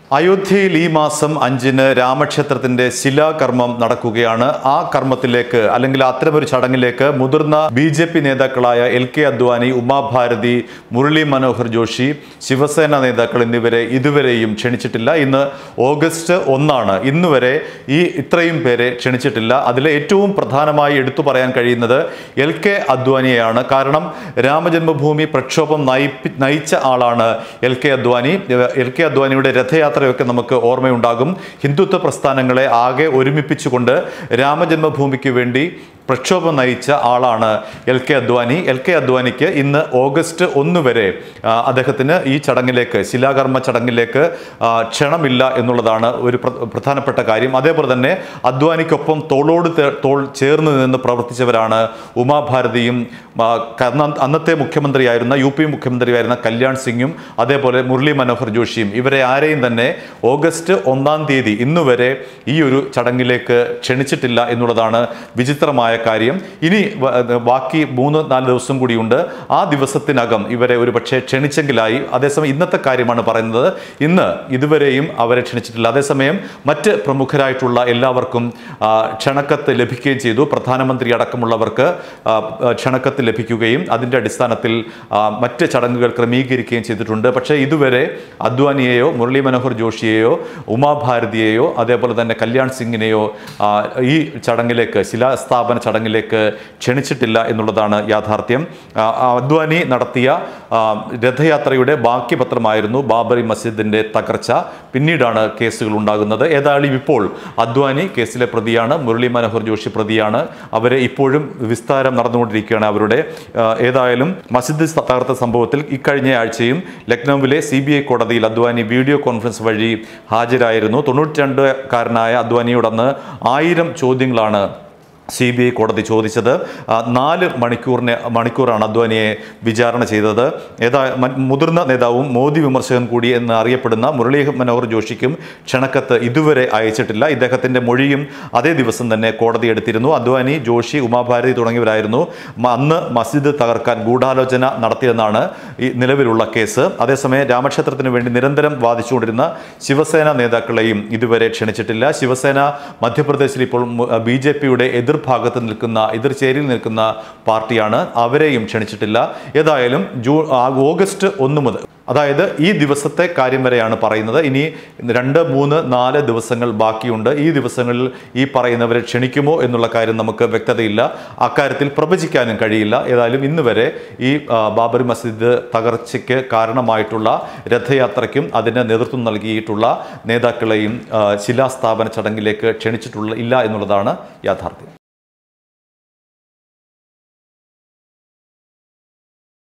അയോധ്യയിൽ ഈ മാസം അഞ്ചിന് രാമക്ഷേത്രത്തിന്റെ ശിലാകർമ്മം നടക്കുകയാണ് ആ കർമ്മത്തിലേക്ക് അല്ലെങ്കിൽ അത്തരമൊരു ചടങ്ങിലേക്ക് മുതിർന്ന ബി ജെ പി നേതാക്കളായ എൽ കെ അദ്വാനി ഉമാഭാരതി മുരളി മനോഹർ ജോഷി ശിവസേന നേതാക്കൾ എന്നിവരെ ഇതുവരെയും ക്ഷണിച്ചിട്ടില്ല ഇന്ന് ഓഗസ്റ്റ് ഒന്നാണ് ഇന്ന് വരെ ഈ ഇത്രയും പേരെ ക്ഷണിച്ചിട്ടില്ല അതിലെ ഏറ്റവും പ്രധാനമായി എടുത്തു പറയാൻ കഴിയുന്നത് എൽ കെ അദ്വാനിയെയാണ് കാരണം രാമജന്മഭൂമി പ്രക്ഷോഭം നയിപ്പി നയിച്ച ആളാണ് L K Advani L K അദ്വാനിയുടെ രഥയാത്രയൊക്കെ നമുക്ക് ഓർമ്മയുണ്ടാകും ഹിന്ദുത്വ പ്രസ്ഥാനങ്ങളെ ആകെ ഒരുമിപ്പിച്ചുകൊണ്ട് രാമജന്മഭൂമിക്ക് വേണ്ടി പ്രക്ഷോഭം നയിച്ച ആളാണ് L K Advani L K അദ്വാനിക്ക് ഇന്ന് ഓഗസ്റ്റ് ഒന്ന് വരെ ആ, അദ്ദേഹത്തിന് ഈ ചടങ്ങിലേക്ക് ശിലാകർമ്മ ചടങ്ങിലേക്ക് ആ, ക്ഷണമില്ല എന്നുള്ളതാണ് ഒരു പ്ര- പ്രധാനപ്പെട്ട കാര്യം അതേപോലെ തന്നെ അദ്വാനിക്കൊപ്പം തോളോട് തേ- തോൾ ചേർന്ന് നിന്ന് പ്രവർത്തിച്ചവരാണ് ഉമാഭാരതിയും ആ, കർണ- അന്നത്തെ മുഖ്യമന്ത്രിയായിരുന്ന യു പി മുഖ്യമന്ത്രിയായിരുന്ന കല്യാൺ സിംഗും അതേപോലെ മുരളി മനോഹർ ജോഷിയും ഇവരെ ആരെയും തന്നെ ഓഗസ്റ്റ് ഒന്നാം തീയതി ഇന്നുവരെ ഈ ഒരു ചടങ്ങിലേക്ക് ക്ഷണിച്ചിട്ടില്ല എന്നുള്ളതാണ് വിചിത്രമായ കാര്യം ഇനി വ- ബാക്കി മൂന്ന് നാല് ദിവസം കൂടിയുണ്ട് ആ ദിവസത്തിനകം ഇവരെ ഒരു പക്ഷേ ക്ഷണിച്ചെങ്കിലായി അതേസമയം ഇന്നത്തെ കാര്യമാണ് പറയുന്നത് ഇന്ന് ഇതുവരെയും അവരെ ക്ഷണിച്ചിട്ടില്ല അതേസമയം മറ്റ് പ്രമുഖരായിട്ടുള്ള എല്ലാവർക്കും ആ, ക്ഷണക്കത്ത് ലഭിക്കുകയും ചെയ്തു പ്രധാനമന്ത്രി അടക്കമുള്ളവർക്ക് ആ, ആ, ക്ഷണക്കത്ത് ലഭിക്കുകയും അതിൻ്റെ അടിസ്ഥാനത്തിൽ ആ, മറ്റ് ചടങ്ങുകൾ ക്രമീകരിക്കുകയും ചെയ്തിട്ടുണ്ട് പക്ഷേ ഇതുവരെ അദ്വാനിയെയോ മുരളി മനോഹർ ജോഷിയെയോ ഉമാഭാരതിയെയോ അതേപോലെ തന്നെ കല്യാൺ സിംഗിനെയോ ആ, ഈ ചടങ്ങിലേക്ക് ശിലാസ്ഥാപന ചടങ്ങിലേക്ക് ക്ഷണിച്ചിട്ടില്ല എന്നുള്ളതാണ് യാഥാർത്ഥ്യം ആ, ആ, അദ്വാനി നടത്തിയ ആ, രഥയാത്രയുടെ ബാക്കി പത്രമായിരുന്നു ബാബറി മസ്ജിദിന്റെ തകർച്ച പിന്നീടാണ് കേസുകൾ ഉണ്ടാകുന്നത് ഏതായാലും ഇപ്പോൾ അദ്വാനി കേസിലെ പ്രതിയാണ് മുരളി മനോഹർ ജോഷി പ്രതിയാണ് അവരെ ഇപ്പോഴും വിസ്താരം നടന്നുകൊണ്ടിരിക്കുകയാണ് അവരുടെ ആ, ഏതായാലും മസ്ജിദ് തകർത്ത സംഭവത്തിൽ ഇക്കഴിഞ്ഞ ആഴ്ചയും ലക്നൌവിലെ സി ബി ഐ കോടതിയിൽ അദ്വാനി വീഡിയോ കോൺഫറൻസ് വഴി ഹാജരായിരുന്നു തൊണ്ണൂറ്റി രണ്ടുകാരനായ അദ്വാനിയോടന്ന് ആയിരം ചോദ്യങ്ങളാണ് സി ബി ഐ കോടതി ചോദിച്ചത് ആ, നാല് മണിക്കൂറിന് മണിക്കൂറാണ് അദ്വാനിയെ വിചാരണ ചെയ്തത് ഏതാ മ- മുതിർന്ന നേതാവും മോദി വിമർശകൻ കൂടി എന്ന് അറിയപ്പെടുന്ന മുരളി മനോഹർ ജോഷിക്കും ക്ഷണക്കത്ത് ഇതുവരെ അയച്ചിട്ടില്ല ഇദ്ദേഹത്തിൻ്റെ മൊഴിയും അതേ ദിവസം തന്നെ കോടതി എടുത്തിരുന്നു അദ്വാനി ജോഷി ഉമാഭാരതി തുടങ്ങിയവരായിരുന്നു മ- അന്ന് മസ്ജിദ് തകർക്കാൻ ഗൂഢാലോചന നടത്തിയെന്നാണ് ഈ നിലവിലുള്ള കേസ് അതേസമയം രാമക്ഷേത്രത്തിന് വേണ്ടി നിരന്തരം വാദിച്ചുകൊണ്ടിരുന്ന ശിവസേന നേതാക്കളെയും ഇതുവരെ ക്ഷണിച്ചിട്ടില്ല ശിവസേന മധ്യപ്രദേശിൽ ഇപ്പോൾ ബി ജെ പിയുടെ എതിർഭാഗത്ത് നിൽക്കുന്ന എതിർചേരിയിൽ നിൽക്കുന്ന പാർട്ടിയാണ് അവരെയും ക്ഷണിച്ചിട്ടില്ല ഏതായാലും ജൂ ആ, ഓഗസ്റ്റ് ഒന്ന് മുതൽ അതായത് ഈ ദിവസത്തെ കാര്യം വരെയാണ് പറയുന്നത് ഇനി രണ്ട് മൂന്ന് നാല് ദിവസങ്ങൾ ബാക്കിയുണ്ട് ഈ ദിവസങ്ങളിൽ ഈ പറയുന്നവരെ ക്ഷണിക്കുമോ എന്നുള്ള കാര്യം നമുക്ക് വ്യക്തതയില്ല അക്കാര്യത്തിൽ പ്രവചിക്കാനും കഴിയില്ല ഏതായാലും ഇന്ന് വരെ ഈ ആ, ബാബറി മസ്ജിദ് തകർച്ചയ്ക്ക് കാരണമായിട്ടുള്ള രഥയാത്രയ്ക്കും അതിന് നേതൃത്വം നൽകിയിട്ടുള്ള നേതാക്കളെയും ആ, ശിലാസ്ഥാപന ചടങ്ങിലേക്ക് ക്ഷണിച്ചിട്ടുള്ള ഇല്ല എന്നുള്ളതാണ് യാഥാർത്ഥ്യം